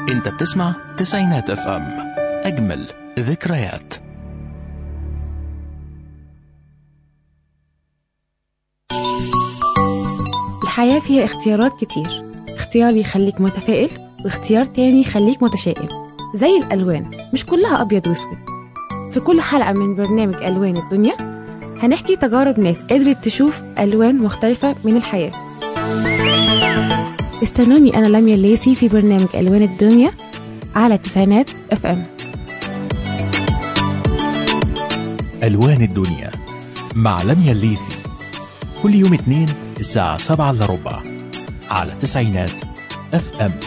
انت بتسمع تسعينات اف ام اجمل ذكريات الحياة فيها اختيارات كتير اختيار يخليك متفائل واختيار تاني يخليك متشائم زي الألوان مش كلها أبيض وأسود في كل حلقة من برنامج ألوان الدنيا هنحكي تجارب ناس قدرت تشوف ألوان مختلفة من الحياة استنوني أنا لميا الليسي في برنامج ألوان الدنيا على تسعينات اف ام ألوان الدنيا مع لميا الليثي كل يوم اثنين الساعة سبعة إلا ربع على تسعينات اف ام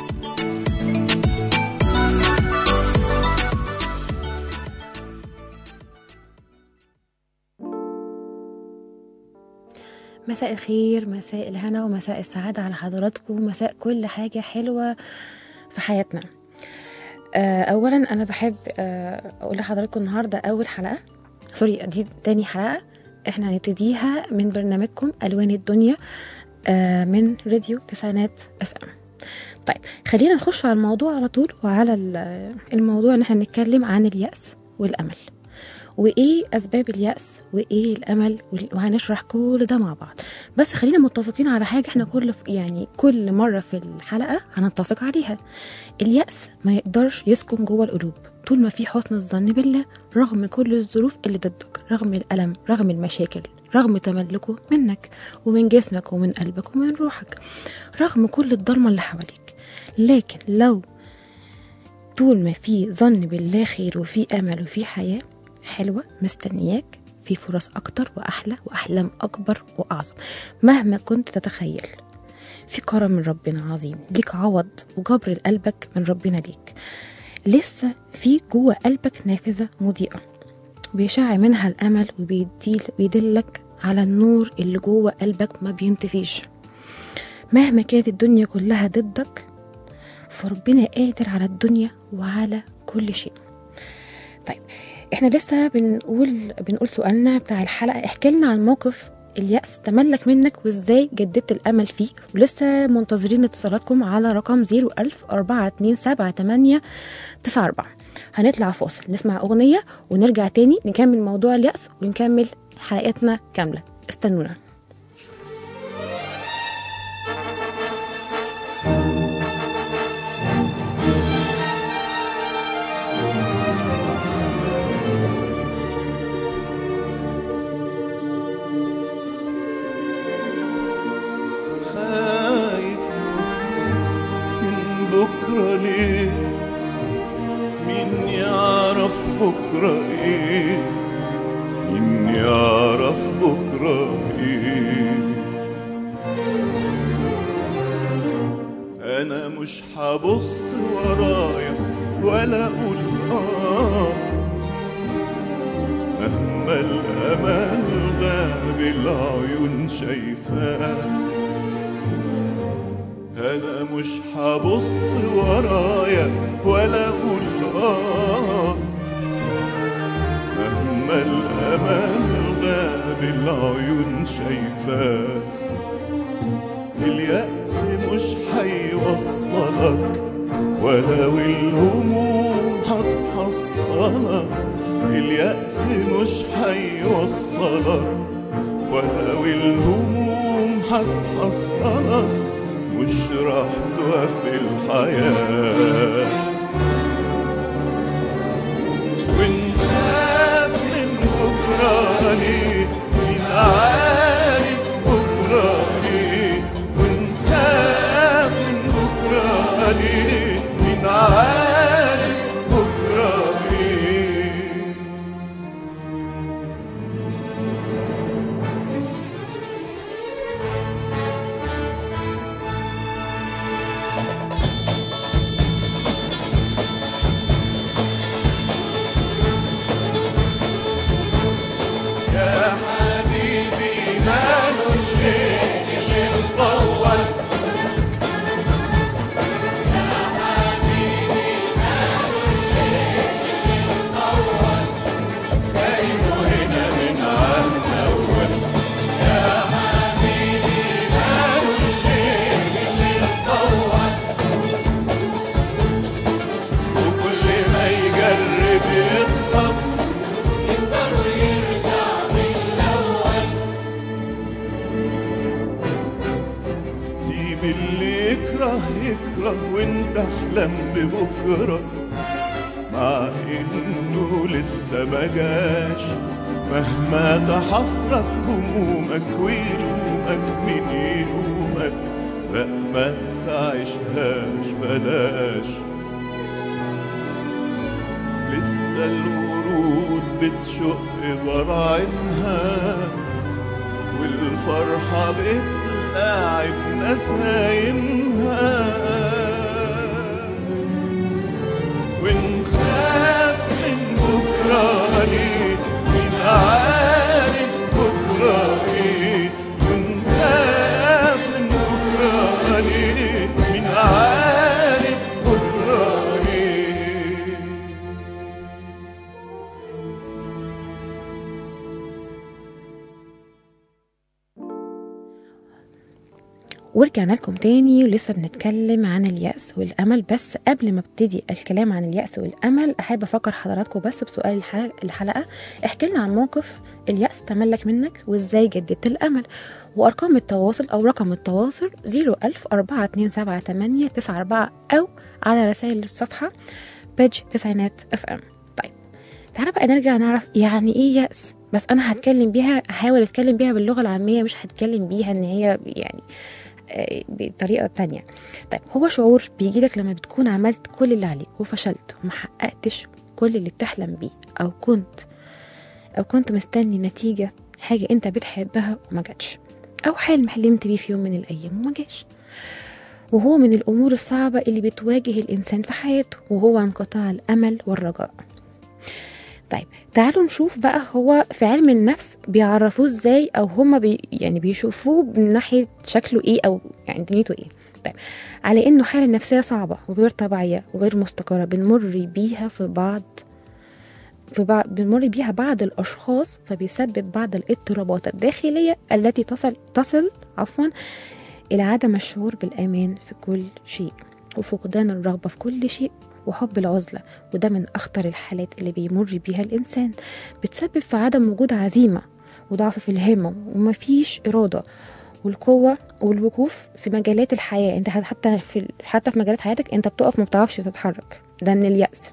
مساء الخير مساء الهنا ومساء السعادة على حضراتكم مساء كل حاجة حلوة في حياتنا آه، أولا أنا بحب آه، أقول لحضراتكم النهاردة أول حلقة سوري دي تاني حلقة احنا هنبتديها من برنامجكم ألوان الدنيا آه، من راديو تسعينات اف ام طيب خلينا نخش على الموضوع على طول وعلى ال- الموضوع ان احنا نتكلم عن اليأس والأمل وايه اسباب اليأس وايه الامل وال- وهنشرح كل ده مع بعض بس خلينا متفقين على حاجه احنا كل يعني كل مره في الحلقه هنتفق عليها اليأس ما يقدرش يسكن جوه القلوب طول ما في حسن الظن بالله رغم كل الظروف اللي ضدك رغم الألم رغم المشاكل رغم تملكه منك ومن جسمك ومن قلبك ومن روحك رغم كل الضلمة اللي حواليك لكن لو طول ما في ظن بالله خير وفي أمل وفي حياة حلوة مستنياك في فرص أكتر وأحلى وأحلام أكبر وأعظم مهما كنت تتخيل في كرم من ربنا عظيم ليك عوض وجبر لقلبك من ربنا ليك لسه في جوه قلبك نافذة مضيئة بيشع منها الأمل وبيديل بيدلك على النور اللي جوه قلبك ما بينطفيش مهما كانت الدنيا كلها ضدك فربنا قادر على الدنيا وعلى كل شيء طيب احنا لسه بنقول بنقول سؤالنا بتاع الحلقة احكي لنا عن موقف اليأس تملك منك وازاي جددت الأمل فيه ولسه منتظرين اتصالاتكم على رقم 01000 427 94 هنطلع فاصل نسمع أغنية ونرجع تاني نكمل موضوع اليأس ونكمل حلقتنا كاملة استنونا خايف من بكرة ليه مين يعرف بكرة ايه مين يعرف بكرة ايه انا مش هبص ورايا ولا اقول اه مهما الامل غاب العيون شايفاه انا مش هبص ورايا ولا اقول اه مهما الامل غاب العيون شايفاه اليأس مش هيوصلك ولو الهموم هتحصلك اليأس مش هيوصلك ولو الهموم هتحصلك مش راح توقف الحياة ونخاف من بكرة ليه مين عارف بكرة ليه ونخاف من بكرة ليه مين عارف بكرة ليه يا حبيبي حبيبي اللي يكره يكره وانت احلم ببكره مع انه لسه ما جاش مهما تحصرك همومك ويلومك مين يلومك لا ما تعيشهاش بلاش لسه الورود بتشق براعمها والفرحة بتلاعب ناس نايمها ونخاف من بكرة ليه مين عارف بكرة ايه ونخاف من بكرة ليه مين عارف بكرة ايه ورجعنا لكم تاني ولسه بنتكلم عن اليأس والأمل بس قبل ما ابتدي الكلام عن اليأس والأمل أحب أفكر حضراتكم بس بسؤال الحلقة, الحلقة احكي لنا عن موقف اليأس تملك منك وإزاي جددت الأمل وأرقام التواصل أو رقم التواصل 01000 4278 94 أو على رسائل الصفحة بيج تسعينات اف ام طيب تعالى بقى نرجع نعرف يعني ايه يأس بس انا هتكلم بيها هحاول اتكلم بيها باللغه العاميه مش هتكلم بيها ان هي يعني آه، بطريقه تانية طيب هو شعور بيجيلك لما بتكون عملت كل اللي عليك وفشلت ومحققتش كل اللي بتحلم بيه او كنت او كنت مستني نتيجه حاجه انت بتحبها وما جاتش او حلم حلمت بيه في يوم من الايام وما جاش وهو من الامور الصعبه اللي بتواجه الانسان في حياته وهو انقطاع الامل والرجاء طيب تعالوا نشوف بقى هو في علم النفس بيعرفوه ازاي او هما بي يعني بيشوفوه من ناحيه شكله ايه او يعني دنيته ايه طيب على انه حاله نفسيه صعبه وغير طبيعيه وغير مستقره بنمر بيها في بعض في بعض بنمر بيها بعض الاشخاص فبيسبب بعض الاضطرابات الداخليه التي تصل تصل عفوا الى عدم الشعور بالامان في كل شيء وفقدان الرغبه في كل شيء وحب العزلة وده من أخطر الحالات اللي بيمر بيها الإنسان بتسبب في عدم وجود عزيمة وضعف في الهمة ومفيش إرادة والقوة والوقوف في مجالات الحياة انت حتى في حتى في مجالات حياتك انت بتقف ما بتعرفش تتحرك ده من اليأس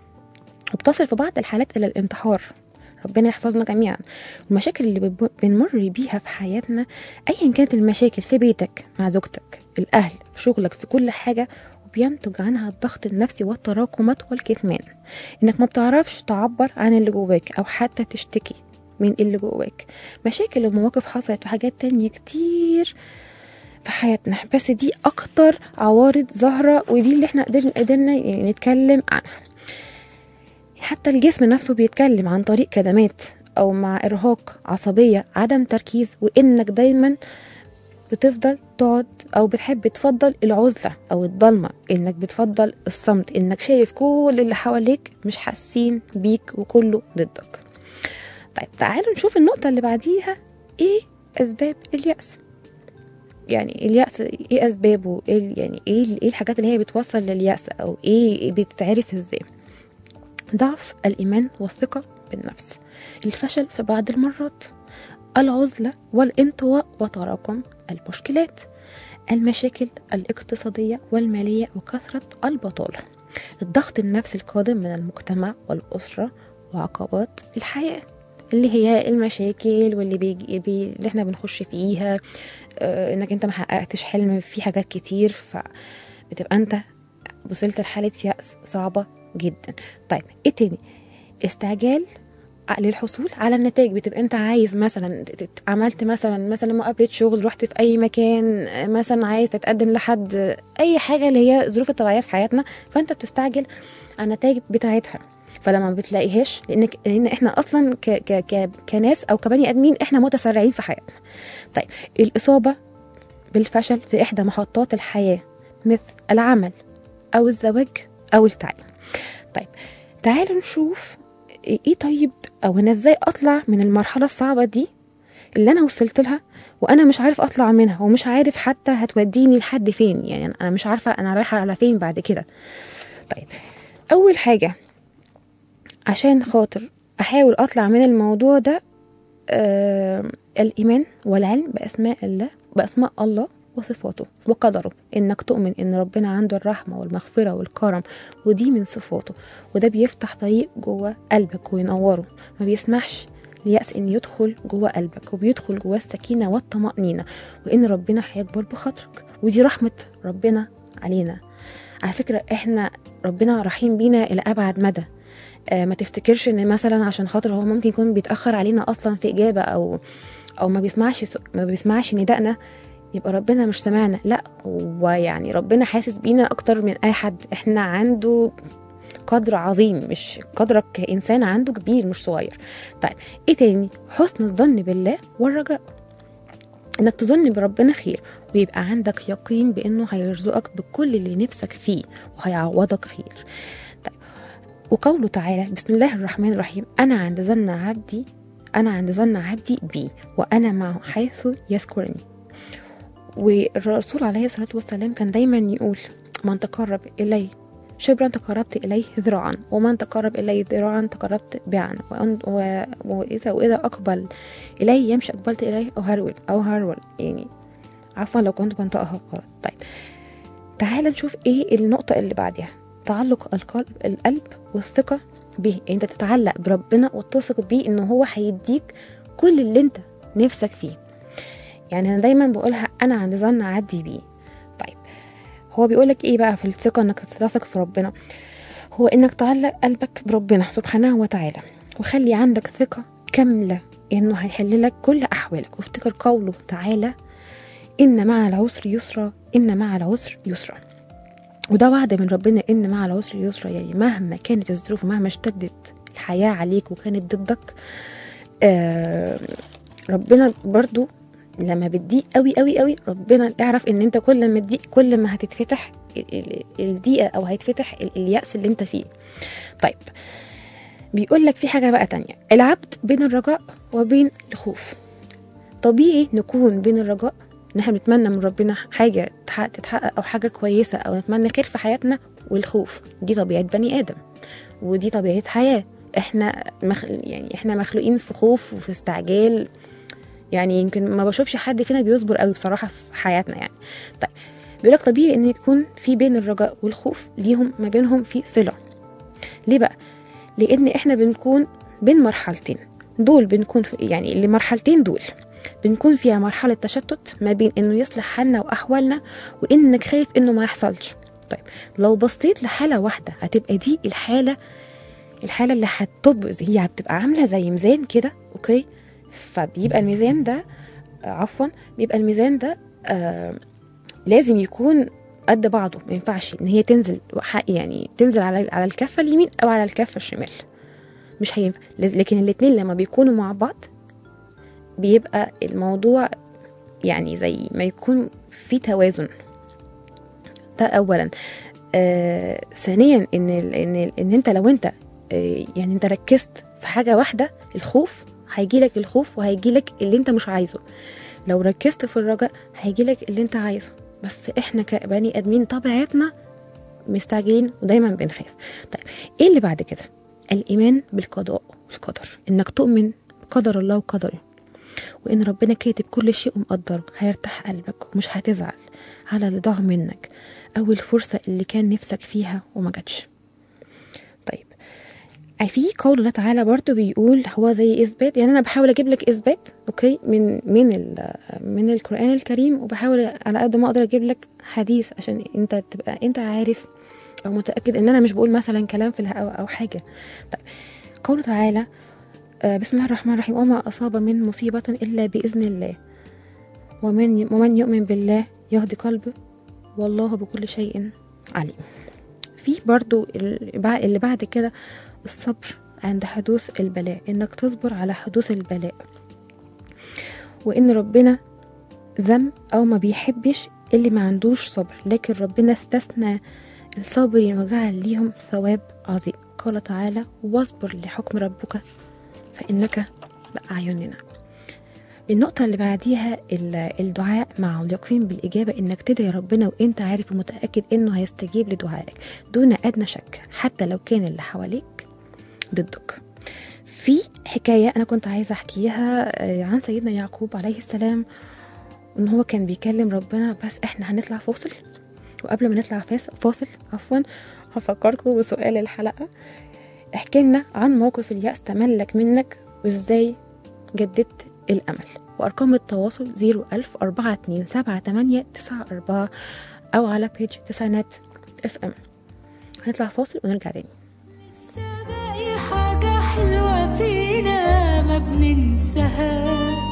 وبتصل في بعض الحالات إلى الانتحار ربنا يحفظنا جميعا المشاكل اللي بب- بنمر بيها في حياتنا ايا كانت المشاكل في بيتك مع زوجتك الاهل في شغلك في كل حاجه وبينتج عنها الضغط النفسي والتراكمات والكتمان انك ما بتعرفش تعبر عن اللي جواك او حتى تشتكي من اللي جواك مشاكل ومواقف حصلت وحاجات تانية كتير في حياتنا بس دي اكتر عوارض ظاهرة ودي اللي احنا قدرنا قدرنا يعني نتكلم عنها حتى الجسم نفسه بيتكلم عن طريق كدمات او مع ارهاق عصبية عدم تركيز وانك دايما بتفضل تقعد او بتحب تفضل العزلة او الضلمة انك بتفضل الصمت انك شايف كل اللي حواليك مش حاسين بيك وكله ضدك طيب تعالوا نشوف النقطة اللي بعديها ايه اسباب اليأس يعني اليأس ايه اسبابه ايه ال- يعني ايه ال- ايه الحاجات اللي هي بتوصل لليأس او ايه بتتعرف ازاي ضعف الايمان والثقة بالنفس الفشل في بعض المرات العزلة والانطواء وتراكم المشكلات المشاكل الاقتصادية والمالية وكثرة البطالة الضغط النفسي القادم من المجتمع والأسرة وعقبات الحياة اللي هي المشاكل واللي بيجي بي اللي احنا بنخش فيها آه انك انت محققتش حلم في حاجات كتير فبتبقى انت وصلت لحالة يأس صعبة جدا طيب ايه تاني استعجال للحصول على النتائج بتبقى انت عايز مثلا ت- ت- عملت مثلا مثلا مقابله شغل رحت في اي مكان آه، مثلا عايز تتقدم لحد آه، اي حاجه اللي هي الظروف الطبيعيه في حياتنا فانت بتستعجل على النتائج بتاعتها فلما ما بتلاقيهاش لانك لان احنا اصلا ك ك ك كناس او كبني ادمين احنا متسرعين في حياتنا طيب الاصابه بالفشل في احدى محطات الحياه مثل العمل او الزواج او التعليم طيب تعالوا نشوف ايه طيب او انا ازاي اطلع من المرحله الصعبه دي اللي انا وصلت لها وانا مش عارف اطلع منها ومش عارف حتى هتوديني لحد فين يعني انا مش عارفه انا رايحه على فين بعد كده طيب اول حاجه عشان خاطر احاول اطلع من الموضوع ده آه الايمان والعلم باسماء الله باسماء الله وصفاته وقدره انك تؤمن ان ربنا عنده الرحمه والمغفره والكرم ودي من صفاته وده بيفتح طريق جوه قلبك وينوره ما بيسمحش ليأس ان يدخل جوه قلبك وبيدخل جوه السكينه والطمانينه وان ربنا هيكبر بخاطرك ودي رحمه ربنا علينا على فكره احنا ربنا رحيم بينا الى ابعد مدى آه، ما تفتكرش ان مثلا عشان خاطر هو ممكن يكون بيتاخر علينا اصلا في اجابه او او ما بيسمعش س- ما بيسمعش ندائنا يبقى ربنا مش سمعنا لا ويعني ربنا حاسس بينا اكتر من اي حد احنا عنده قدر عظيم مش قدرك كانسان عنده كبير مش صغير طيب ايه تاني حسن الظن بالله والرجاء انك تظن بربنا خير ويبقى عندك يقين بانه هيرزقك بكل اللي نفسك فيه وهيعوضك خير طيب وقوله تعالى بسم الله الرحمن الرحيم انا عند ظن عبدي انا عند ظن عبدي بي وانا معه حيث يذكرني والرسول عليه الصلاه والسلام كان دايما يقول من تقرب الي شبرا تقربت اليه ذراعا ومن تقرب الي ذراعا تقربت باعا وأن- و- واذا واذا اقبل الي يمشي اقبلت اليه او هرول او هرول يعني عفوا لو كنت بنطقها غلط طيب تعال نشوف ايه النقطة اللي بعدها تعلق القلب القلب والثقة به يعني انت تتعلق بربنا وتثق بيه ان هو هيديك كل اللي انت نفسك فيه يعني انا دايما بقولها انا عند ظن عبدي بيه طيب هو بيقولك ايه بقى في الثقة انك تثق في ربنا هو انك تعلق قلبك بربنا سبحانه وتعالى وخلي عندك ثقة كاملة انه هيحل لك كل احوالك وافتكر قوله تعالى ان مع العسر يسرا ان مع العسر يسرا وده وعد من ربنا ان مع العسر يسرا يعني مهما كانت الظروف ومهما اشتدت الحياة عليك وكانت ضدك آه ربنا برضو لما بتضيق قوي قوي قوي ربنا اعرف ان انت كل ما تضيق كل ما هتتفتح ال- ال- الضيقه او هيتفتح ال- اليأس اللي انت فيه طيب بيقول لك في حاجه بقى تانية العبد بين الرجاء وبين الخوف طبيعي نكون بين الرجاء ان احنا بنتمنى من ربنا حاجه تحقق- تتحقق او حاجه كويسه او نتمنى خير في حياتنا والخوف دي طبيعه بني ادم ودي طبيعه حياه احنا مخ... يعني احنا مخلوقين في خوف وفي استعجال يعني يمكن ما بشوفش حد فينا بيصبر قوي بصراحه في حياتنا يعني طيب بيقول لك طبيعي ان يكون في بين الرجاء والخوف ليهم ما بينهم في صله ليه بقى لان احنا بنكون بين مرحلتين دول بنكون في يعني اللي مرحلتين دول بنكون فيها مرحلة تشتت ما بين انه يصلح حالنا واحوالنا وانك خايف انه ما يحصلش طيب لو بصيت لحالة واحدة هتبقى دي الحالة الحالة اللي هتبرز هي بتبقى عاملة زي ميزان كده اوكي فبيبقى الميزان ده آه، عفوا بيبقى الميزان ده آه لازم يكون قد بعضه ما ينفعش ان هي تنزل وح- يعني تنزل على على الكفه اليمين او على الكفه الشمال مش هينفع لز- لكن الاتنين لما بيكونوا مع بعض بيبقى الموضوع يعني زي ما يكون في توازن ده اولا آه ثانيا ان ال- ان ال- ان انت لو انت آه يعني انت ركزت في حاجه واحده الخوف هيجيلك الخوف وهيجيلك اللي انت مش عايزه لو ركزت في الرجاء هيجيلك اللي انت عايزه بس احنا كبني ادمين طبيعتنا مستعجلين ودايما بنخاف طيب ايه اللي بعد كده الايمان بالقضاء والقدر انك تؤمن بقدر الله وقدره وان ربنا كاتب كل شيء ومقدره هيرتاح قلبك ومش هتزعل على اللي ضاع منك او الفرصه اللي كان نفسك فيها وما جاتش طيب في قول الله تعالى برضو بيقول هو زي اثبات يعني انا بحاول اجيب لك اثبات اوكي من من ال- من القران الكريم وبحاول على قد ما اقدر اجيب لك حديث عشان انت تبقى انت عارف او متاكد ان انا مش بقول مثلا كلام في الهواء او حاجه طيب قوله تعالى آه، بسم الله الرحمن الرحيم وما اصاب من مصيبه الا باذن الله ومن ومن يؤمن بالله يهدي قلبه والله بكل شيء عليم في برضو ال- بع- اللي بعد كده الصبر عند حدوث البلاء انك تصبر على حدوث البلاء وان ربنا ذم او ما بيحبش اللي ما عندوش صبر لكن ربنا استثنى الصابرين وجعل ليهم ثواب عظيم قال تعالى واصبر لحكم ربك فإنك بأعيننا النقطة اللي بعديها ال- الدعاء مع اليقين بالإجابة إنك تدعي ربنا وإنت عارف ومتأكد إنه هيستجيب لدعائك دون أدنى شك حتى لو كان اللي حواليك ضدك في حكاية أنا كنت عايزة أحكيها آه، عن سيدنا يعقوب عليه السلام ان هو كان بيكلم ربنا بس احنا هنطلع فاصل وقبل ما نطلع فاس- فاصل عفوا هفكركم بسؤال الحلقة احكي لنا عن موقف اليأس تملك منك وازاي جددت الأمل وأرقام التواصل 01000 427 أو على بيج تسعينات اف ام هنطلع فاصل ونرجع تاني لسه باقي حاجة حلوة فينا ما بننساهاش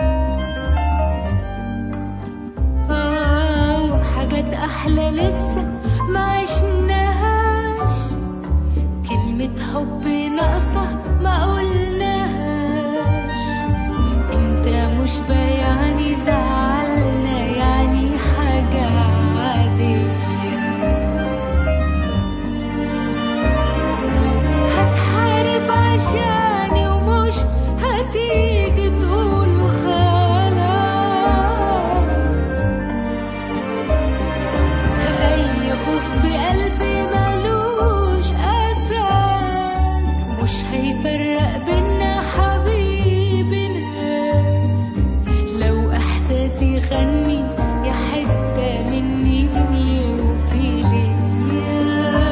آه وحاجات أحلى لسه ما عشناهاش كلمة حب ناقصة ما قلناهاش انت مش يعني زعلنا يعني حاجة عادية هتحارب عشاني ومش هتيجي تقول خلاص أي خوف في قلبي ملوش أساس مش هيفرق بينا حبيبي الناس لو إحساسي خني يا حتة مني وفي ليا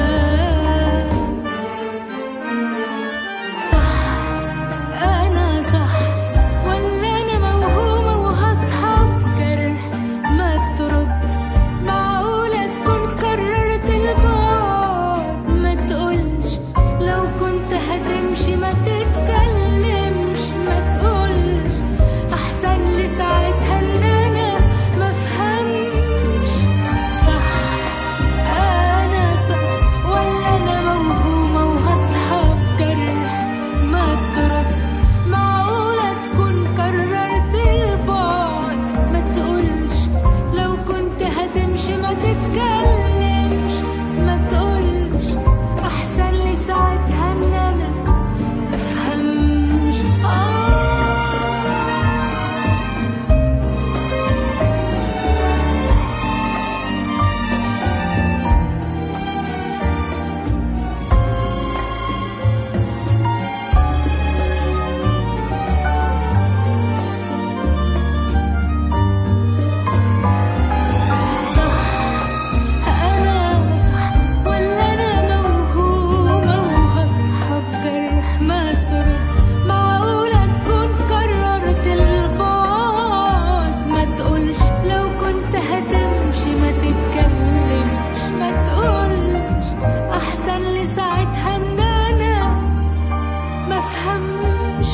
صح أنا صح ولا أنا موهومة وهصحى بجرح ما ترد معقولة تكون قررت البعد ما تقولش لو كنت هتمشي ما تتكلمش ما تقولش أحسن لي ساعتها إن أنا ما أفهمش صح أنا صح ولا أنا موهومة وهصحى بجرح ما ترد معقولة تكون قررت البعد ما تقولش لو كنت هتمشي ما تتكلمش ما تقولش أحسن لي ساعتها إن أنا مفهمش آه صح أنا صح ولا أنا موهومة وهصحى بجرح ما ترد معقولة تكون قررت البعد ما تقولش لو كنت هتمشي ما تتكلمش ما تقولش أحسن لي ساعتها إن أنا ما أفهمش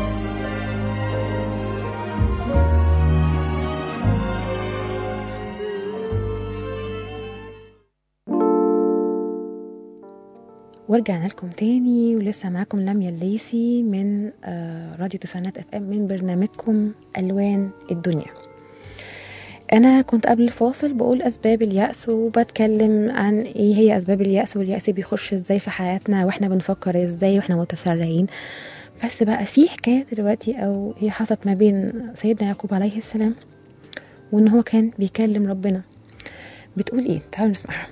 ورجعنا لكم تاني ولسه معاكم لميا الليسي من آه، راديو تسعينات اف ام من برنامجكم الوان الدنيا انا كنت قبل الفاصل بقول اسباب اليأس وبتكلم عن ايه هي اسباب اليأس واليأس بيخش ازاي في حياتنا واحنا بنفكر ازاي واحنا متسرعين بس بقى في حكاية دلوقتي او هي حصلت ما بين سيدنا يعقوب عليه السلام وان هو كان بيكلم ربنا بتقول ايه تعالوا نسمعها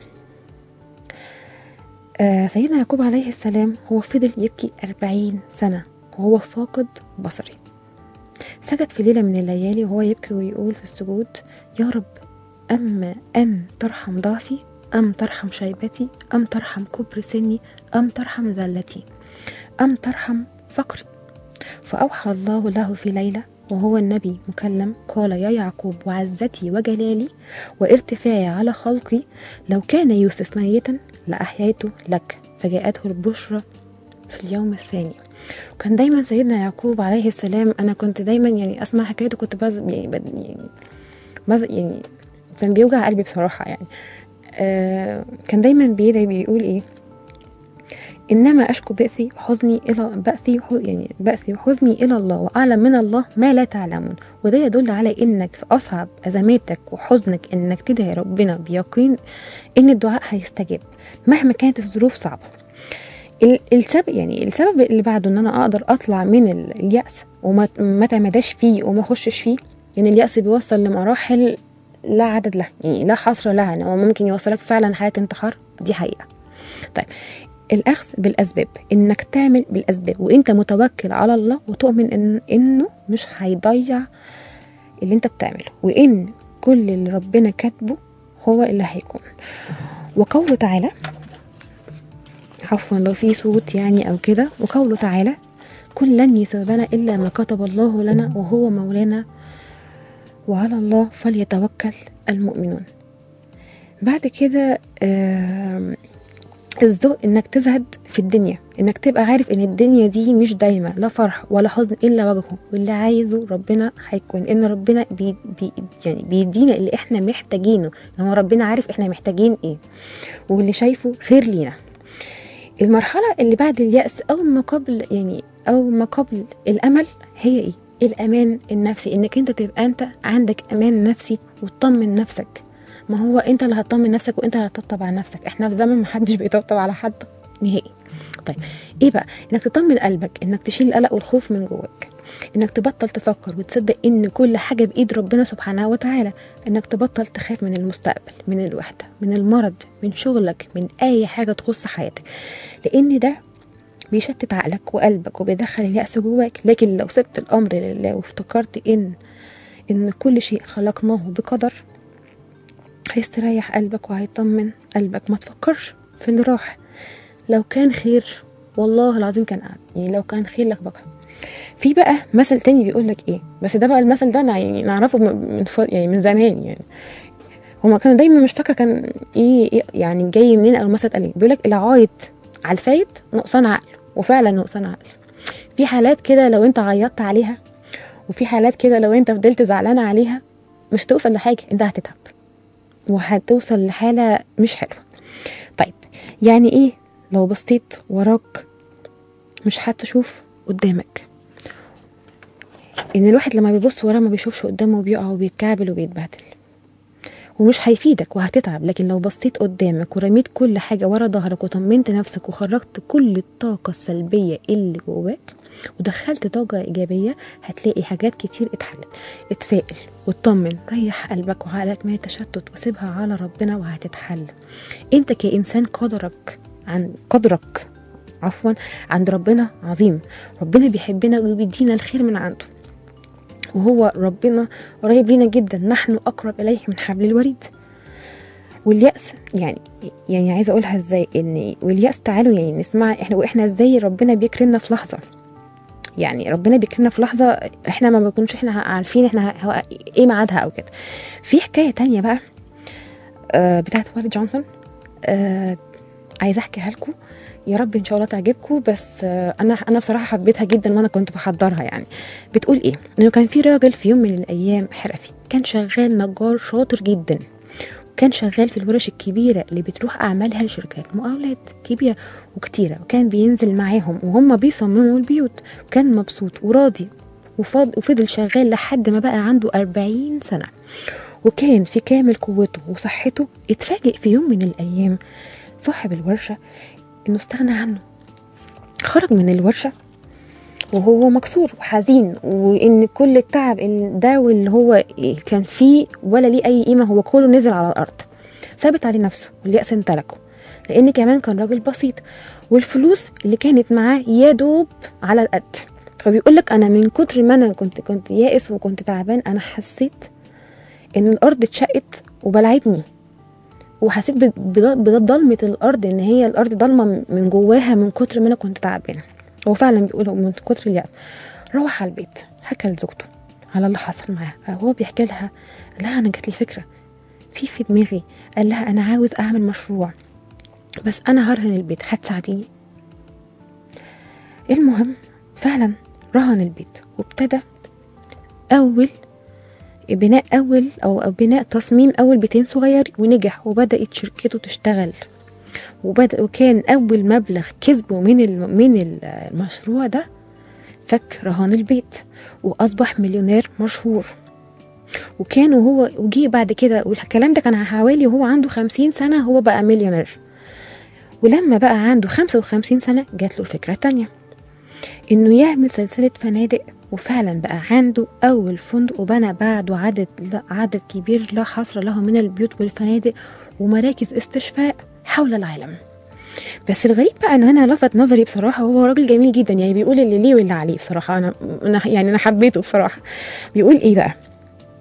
آه سيدنا يعقوب عليه السلام هو فضل يبكي أربعين سنة وهو فاقد بصري سجد في ليلة من الليالي وهو يبكي ويقول في السجود يا رب أما أن ترحم ضعفي أم ترحم شيبتي أم ترحم كبر سني أم ترحم ذلتي أم ترحم فقري فأوحى الله له في ليلة وهو النبي مكلم قال يا يعقوب وعزتي وجلالي وارتفاعي على خلقي لو كان يوسف ميتا لأحييته لك فجاءته البشرى في اليوم الثاني وكان دايما سيدنا يعقوب عليه السلام انا كنت دايما يعني اسمع حكايته كنت بز يعني بد- يعني بز يعني كان بيوجع قلبي بصراحه يعني آه كان دايما بيدعي بيقول ايه انما اشكو بأسي وحزني الى بأسي وح- يعني بأسي وحزني الى الله واعلم من الله ما لا تعلمون وده يدل على انك في اصعب ازماتك وحزنك انك تدعي ربنا بيقين ان الدعاء هيستجاب مهما كانت الظروف صعبه ال- السبب يعني السبب اللي بعده ان انا اقدر اطلع من ال- اليأس وما ما اتمداش فيه وما اخشش فيه يعني اليأس بيوصل لمراحل لا عدد لها يعني لا حصر لها ان هو ممكن يوصلك فعلا حالة انتحار دي حقيقة طيب الاخذ بالاسباب انك تعمل بالاسباب وانت متوكل على الله وتؤمن ان انه مش هيضيع اللي انت بتعمله وان كل اللي ربنا كاتبه هو اللي هيكون وقوله تعالى عفوا لو في صوت يعني او كده وقوله تعالى كل لن يصيبنا الا ما كتب الله لنا وهو مولانا وعلى الله فليتوكل المؤمنون بعد كده آم، الذوق انك تزهد في الدنيا انك تبقى عارف ان الدنيا دي مش دايما لا فرح ولا حزن الا وجهه واللي عايزه ربنا هيكون ان ربنا بي بي يعني بيدينا اللي احنا محتاجينه ان هو ربنا عارف احنا محتاجين ايه واللي شايفه خير لينا المرحلة اللي بعد اليأس أو ما قبل يعني أو ما قبل الأمل هي إيه؟ الأمان النفسي إنك أنت تبقى أنت عندك أمان نفسي وتطمن نفسك ما هو أنت اللي هتطمن نفسك وأنت اللي هتطبطب على نفسك إحنا في زمن محدش بيطبطب على حد نهائي طيب إيه بقى؟ إنك تطمن قلبك إنك تشيل القلق والخوف من جواك إنك تبطل تفكر وتصدق إن كل حاجة بإيد ربنا سبحانه وتعالى إنك تبطل تخاف من المستقبل من الوحدة من المرض من شغلك من أي حاجة تخص حياتك لأن ده بيشتت عقلك وقلبك وبيدخل اليأس جواك لكن لو سبت الأمر لله وافتكرت إن إن كل شيء خلقناه بقدر هيستريح قلبك وهيطمن قلبك ما تفكرش في اللي راح لو كان خير والله العظيم كان قاعد يعني لو كان خير لك بقى في بقى مثل تاني بيقول لك ايه بس ده بقى المثل ده أنا يعني نعرفه من من ف- يعني من زمان يعني هما كانوا دايما مش فاكره كان ايه, إيه يعني جاي منين او المثل قال ايه بيقول لك العايط على الفايت نقصان عقل وفعلا نقصان عقل في حالات كده لو انت عيطت عليها وفي حالات كده لو انت فضلت زعلانه عليها مش هتوصل لحاجه انت هتتعب وهتوصل لحاله مش حلوه طيب يعني ايه لو بصيت وراك مش هتشوف قدامك ان الواحد لما بيبص وراه ما بيشوفش قدامه وبيقع وبيتكعبل وبيتبهدل ومش هيفيدك وهتتعب لكن لو بصيت قدامك ورميت كل حاجة ورا ظهرك وطمنت نفسك وخرجت كل الطاقة السلبية اللي جواك ودخلت طاقة إيجابية هتلاقي حاجات كتير اتحلت اتفائل واطمن ريح قلبك وعقلك من التشتت وسيبها على ربنا وهتتحل انت كإنسان قدرك عن قدرك عفوا عند ربنا عظيم ربنا بيحبنا وبيدينا الخير من عنده وهو ربنا قريب لينا جدا نحن اقرب اليه من حبل الوريد واليأس يعني يعني عايزه اقولها ازاي ان واليأس تعالوا يعني نسمع احنا واحنا ازاي ربنا بيكرمنا في لحظه يعني ربنا بيكرمنا في لحظه احنا ما بنكونش احنا عارفين احنا هو ايه ميعادها او كده في حكايه تانية بقى آه بتاعت والد جونسون آه عايزه احكيها لكم يا رب ان شاء الله تعجبكم بس آه، انا انا بصراحه حبيتها جدا وانا كنت بحضرها يعني بتقول ايه انه كان في راجل في يوم من الايام حرفي كان شغال نجار شاطر جدا كان شغال في الورش الكبيرة اللي بتروح أعمالها لشركات مقاولات كبيرة وكتيرة وكان بينزل معاهم وهم بيصمموا البيوت وكان مبسوط وراضي وفض- وفضل شغال لحد ما بقى عنده أربعين سنة وكان في كامل قوته وصحته اتفاجئ في يوم من الأيام صاحب الورشة إنه استغنى عنه خرج من الورشة وهو مكسور وحزين وان كل التعب ال- ده واللي هو كان فيه ولا ليه اي قيمه هو كله نزل على الارض ثابت عليه نفسه واليأس امتلكه لان كمان كان راجل بسيط والفلوس اللي كانت معاه يا دوب على القد فبيقول لك انا من كتر ما انا كنت كنت يائس وكنت تعبان انا حسيت ان الارض اتشقت وبلعتني وحسيت بض- بض- بضلمه الارض ان هي الارض ضلمه من جواها من كتر ما انا كنت تعبانه هو فعلا بيقول هو من كتر اليأس روح على البيت حكى لزوجته على اللي حصل معاه هو بيحكي لها قال لها انا جات لي فكره في في دماغي قال لها انا عاوز اعمل مشروع بس انا هرهن البيت هتساعديني المهم فعلا رهن البيت وابتدى اول بناء اول او أو بناء تصميم اول بيتين صغير ونجح وبدات شركته تشتغل وبدأ وكان أول مبلغ كسبه من الم- من ال- المشروع ده فك رهان البيت وأصبح مليونير مشهور وكان وهو وجي بعد كده والكلام ده كان حوالي وهو عنده خمسين سنة هو بقى مليونير ولما بقى عنده خمسة وخمسين سنة جات له فكرة تانية إنه يعمل سلسلة فنادق وفعلا بقى عنده أول فندق وبنى بعده عدد لا عدد كبير لا حصر له من البيوت والفنادق ومراكز استشفاء حول العالم بس الغريب بقى ان انا لفت نظري بصراحه هو راجل جميل جدا يعني بيقول اللي ليه واللي عليه بصراحه انا, أنا يعني انا حبيته بصراحه بيقول ايه بقى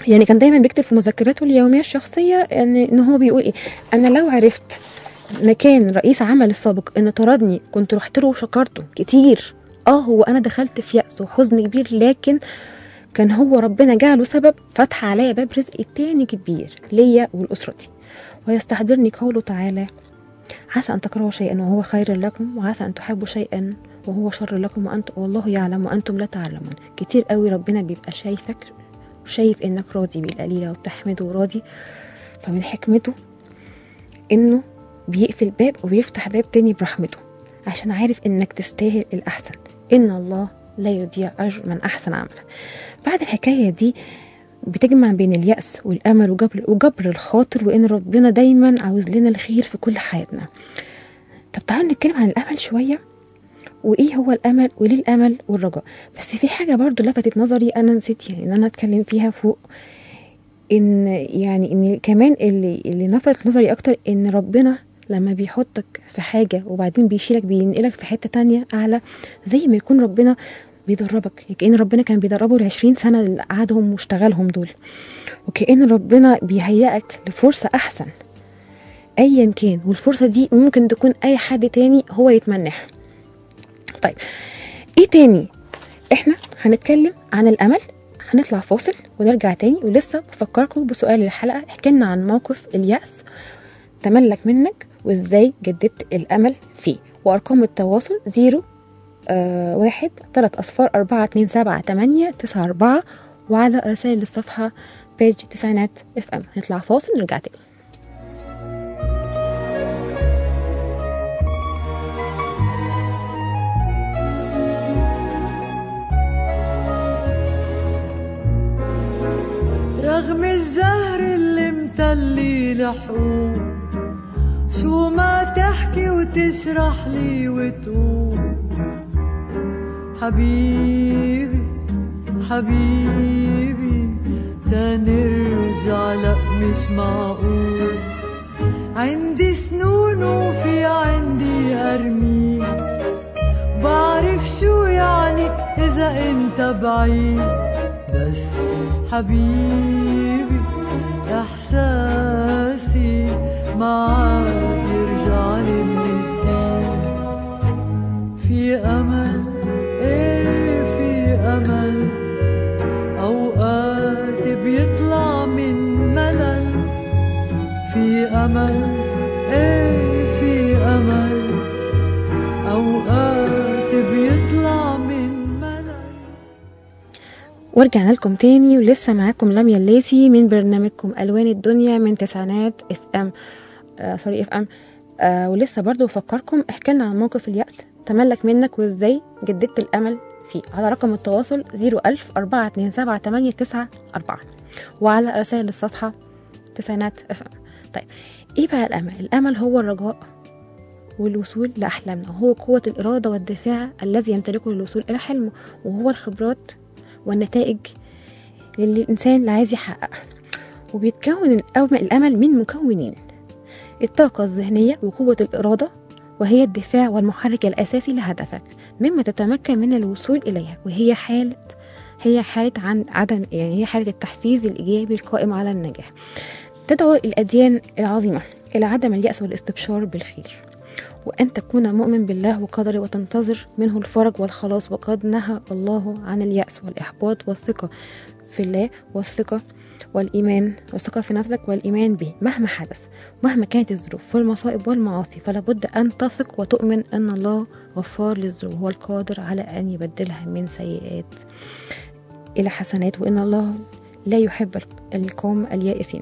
يعني كان دايما بيكتب في مذكراته اليوميه الشخصيه ان ان هو بيقول ايه انا لو عرفت مكان رئيس عمل السابق ان طردني كنت رحت له وشكرته كتير اه هو انا دخلت في يأس وحزن كبير لكن كان هو ربنا جعله سبب فتح عليا باب رزق تاني كبير ليا ولأسرتي ويستحضرني قوله تعالى عسى أن تكرهوا شيئا وهو خير لكم وعسى أن تحبوا شيئا وهو شر لكم وأنتم والله يعلم وأنتم لا تعلمون كتير قوي ربنا بيبقى شايفك وشايف إنك راضي بالقليلة وبتحمده وراضي فمن حكمته إنه بيقفل باب وبيفتح باب تاني برحمته عشان عارف إنك تستاهل الأحسن إن الله لا يضيع أجر من أحسن عملا بعد الحكاية دي بتجمع بين اليأس والأمل وجبر, وجبر الخاطر وإن ربنا دايما عاوز لنا الخير في كل حياتنا طب تعالوا نتكلم عن الأمل شوية وإيه هو الأمل وليه الأمل والرجاء بس في حاجة برضو لفتت نظري أنا نسيت يعني إن أنا أتكلم فيها فوق إن يعني إن كمان اللي اللي لفت نظري أكتر إن ربنا لما بيحطك في حاجة وبعدين بيشيلك بينقلك في حتة تانية أعلى زي ما يكون ربنا بيدربك يعني كأن ربنا كان بيدربه العشرين سنة اللي قعدهم واشتغلهم دول وكأن ربنا بيهيئك لفرصة أحسن أيا كان والفرصة دي ممكن تكون أي حد تاني هو يتمناها طيب إيه تاني إحنا هنتكلم عن الأمل هنطلع فاصل ونرجع تاني ولسه بفكركم بسؤال الحلقة احكي لنا عن موقف اليأس تملك منك وازاي جددت الأمل فيه وأرقام التواصل زيرو آه واحد تلات أصفار أربعة اتنين سبعة تمانية تسعة أربعة وعلى رسائل الصفحة بيج تسعينات اف ام نطلع فاصل نرجع تاني رغم الزهر اللي متلي لحقوق شو ما تحكي وتشرح لي وتقول حبيبي حبيبي تنرجع لا مش معقول عندي سنون وفي عندي أرمين بعرف شو يعني إذا أنت بعيد بس حبيبي إحساسي معاك يرجع لي من جديد في أمل إيه في أمل أوقات بيطلع من ملل في أمل إيه في أمل أوقات بيطلع من ملل ورجعنا لكم تاني ولسه معاكم لميا الليثي من برنامجكم الوان الدنيا من تسعينات اف ام آه سوري اف ام آه ولسه برضو بفكركم احكي لنا عن موقف اليأس تملك منك وازاي جددت الامل فيه على رقم التواصل 01000 427 وعلى رسائل الصفحة تسعينات اف ام طيب ايه بقى الامل الامل هو الرجاء والوصول لأحلامنا وهو قوة الإرادة والدفاع الذي يمتلكه للوصول إلى حلمه وهو الخبرات والنتائج اللي الإنسان اللي عايز يحققها وبيتكون الأم- الأمل من مكونين الطاقة الذهنية وقوة الإرادة وهي الدفاع والمحرك الأساسي لهدفك مما تتمكن من الوصول إليها وهي حالة هي حالة عن عدم يعني هي حالة التحفيز الإيجابي القائم على النجاح تدعو الأديان العظيمة إلى عدم اليأس والاستبشار بالخير وأن تكون مؤمن بالله وقدره وتنتظر منه الفرج والخلاص وقد نهى الله عن اليأس والإحباط والثقة في الله والثقة والإيمان والثقة في نفسك والإيمان به مهما حدث مهما كانت الظروف والمصائب والمعاصي فلا بد أن تثق وتؤمن أن الله غفار للذنوب هو القادر على أن يبدلها من سيئات إلى حسنات وإن الله لا يحب القوم اليائسين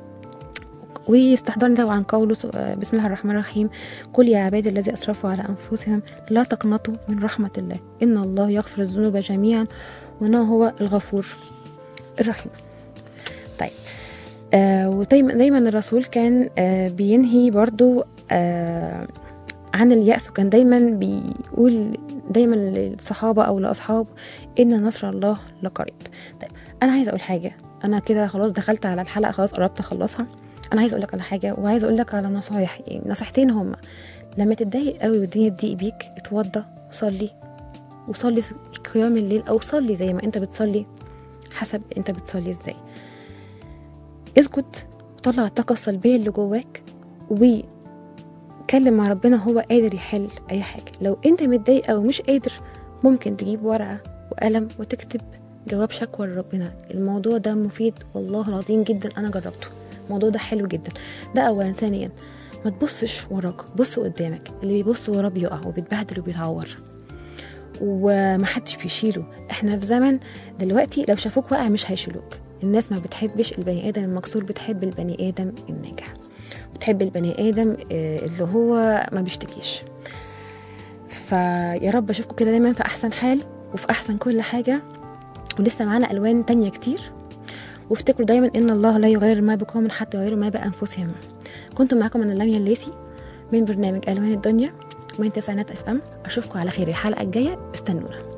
ويستحضرني طبعا قوله س- آه، بسم الله الرحمن الرحيم قل يا عبادي الذي أسرفوا على أنفسهم لا تقنطوا من رحمة الله إن الله يغفر الذنوب جميعا وإنه هو الغفور الرحيم طيب آه ودايما دايما الرسول كان آه بينهي برضو آه عن اليأس وكان دايما بيقول دايما للصحابة أو لأصحابه إن نصر الله لقريب طيب أنا عايزة أقول حاجة أنا كده خلاص دخلت على الحلقة خلاص قربت أخلصها أنا عايزة أقول لك على حاجة وعايزة أقول لك على نصايح يعني نصيحتين هما لما تتضايق قوي والدنيا تضيق بيك اتوضى وصلي وصلي قيام الليل أو صلي زي ما أنت بتصلي حسب أنت بتصلي إزاي اسكت وطلع الطاقة السلبية اللي جواك وكلم مع ربنا هو قادر يحل أي حاجة لو أنت متضايق أو مش قادر ممكن تجيب ورقة وقلم وتكتب جواب شكوى لربنا الموضوع ده مفيد والله العظيم جدا أنا جربته الموضوع ده حلو جدا ده أولا ثانيا ما تبصش وراك بص قدامك اللي بيبص وراه بيقع وبيتبهدل وبيتعور ومحدش بيشيله احنا في زمن دلوقتي لو شافوك واقع مش هيشيلوك الناس ما بتحبش البني ادم المكسور بتحب البني ادم الناجح بتحب البني ادم آه، اللي هو ما بيشتكيش فيا رب اشوفكم كده دايما في احسن حال وفي احسن كل حاجه ولسه معانا الوان تانية كتير وافتكروا دايما ان الله لا يغير ما بقوم حتى يغيروا ما بانفسهم كنت معاكم انا لميا الليثي من برنامج الوان الدنيا من تسعينات اف ام اشوفكم على خير الحلقه الجايه استنونا